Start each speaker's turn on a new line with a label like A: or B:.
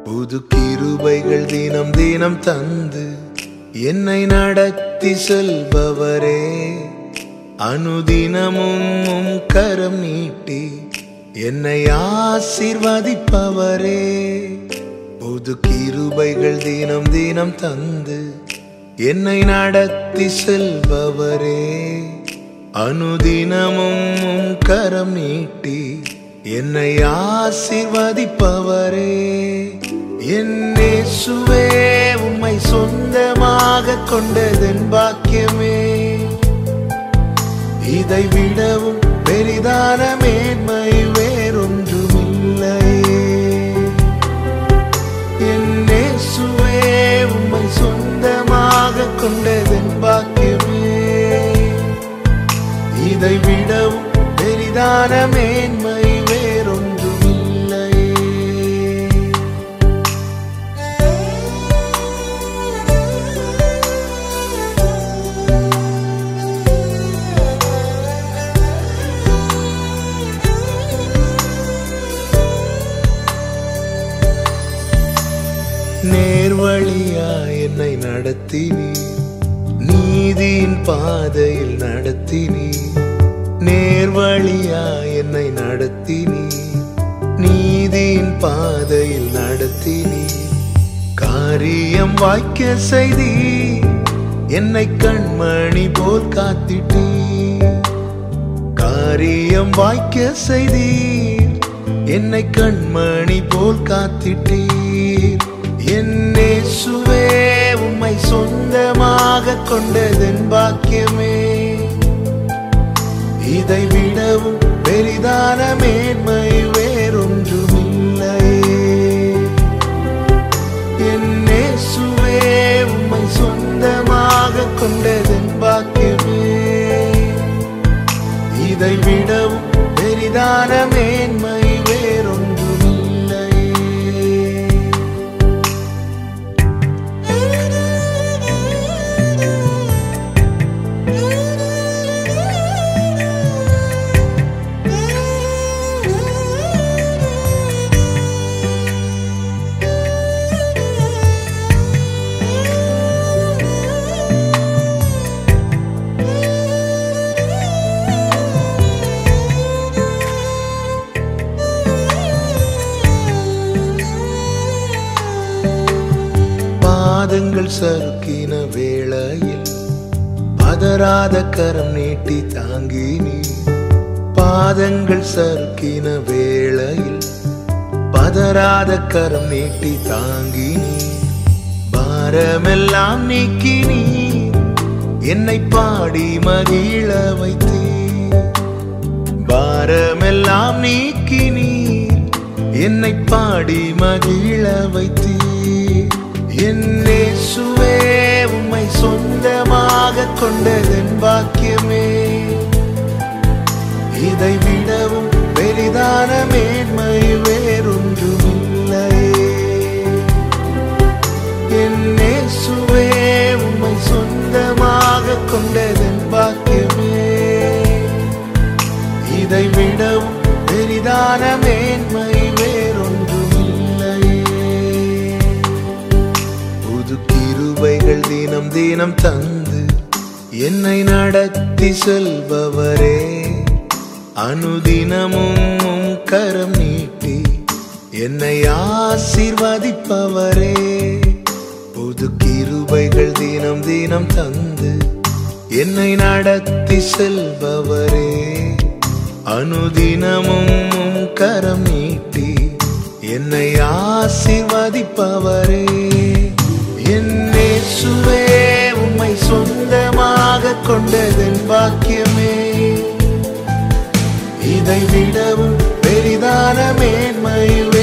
A: புது கிருபைகள் தினம் தினம் தந்து என்னை நடத்தி செல்பவரே அனுதினமும் உம் கரம் நீட்டி என்னை ஆசீர்வதிப்பவரே புது கிருபைகள் தினம் தினம் தந்து என்னை நடத்தி செல்பவரே அனுதினமும் உம் கரம் நீட்டி என்னை ஆசீர்வதிப்பவரே என்னே சுவே உம்மை சொந்தமாக கொண்டதன் பாக்கியமே இதை விடவும் பெரிதான மேன்மை வேறொன்றுமில்லையே என்னே சுவே உம்மை சொந்தமாக கொண்டதன் பாக்கியமே இதை விடவும் பெரிதான மேன்மை வேறொன்றுமில்லையே நேர்வழியா என்னை நடத்தினி நீதியின் பாதையில் நடத்தினி நேர்வழியா என்னை நடத்தினி நீதியின் பாதையில் நடத்தினி காரியம் வாய்க்க செய்தி என்னை கண்மணி போல் காத்திட்டீ காரியம் வாய்க்க செய்தீர் என்னை கண்மணி போல் காத்திட்டீர் என்னே சுவே உம்மை சொந்தமாக கொண்டதன் பாக்கியமே இதை விடவும் பெரிதான மேன்மை வேறொன்றுமில்லையே என்னே சுவே உம்மை சொந்தமாக கொண்டதன் பாக்கியமே இதை விடவும் பெரிதான மேன்மை வேறொன்றுமில்லையே பாதங்கள் சறுக்கின வேளையில் பதறாத கரம் நீட்டி தாங்கினி பாதங்கள் சறுக்கின வேளையில் பதறாத கரம் நீட்டி தாங்கினி பாரமெல்லாம் நீக்கினி என்னை பாடி மகிழ வைத்தீர் பாரமெல்லாம் நீக்கினீர் என்னை பாடி மகிழ வைத்தீர் என்னே சுவே உம்மை சொந்தமாக கொண்டதன் பாக்கியமே இதை விடவும் பெரிதான மேன்மை வேறொன்றுமில்லையே என்னே சுவே உம்மை சொந்தமாக கொண்டதன் பாக்கியமே இதை விடவும் பெரிதான மேன்மை வேறொன்றுமில்லையே புது கிருபைகள் தினம் தினம் தந்து என்னை நடத்தி செல்பவரே அனுதினமும் உம் கரம் நீட்டி என்னை ஆசீர்வதிப்பவரே புது கிருபைகள் தினம் தினம் தந்து என்னை நடத்தி செல்பவரே அனுதினமும் உம் கரம் நீட்டி என்னை ஆசீர்வதிப்பவரே என்னே சுவே உம்மை சொந்தமாக கொண்டதன் பாக்கியமே இதை விடவும் பெரிதான மேன்மை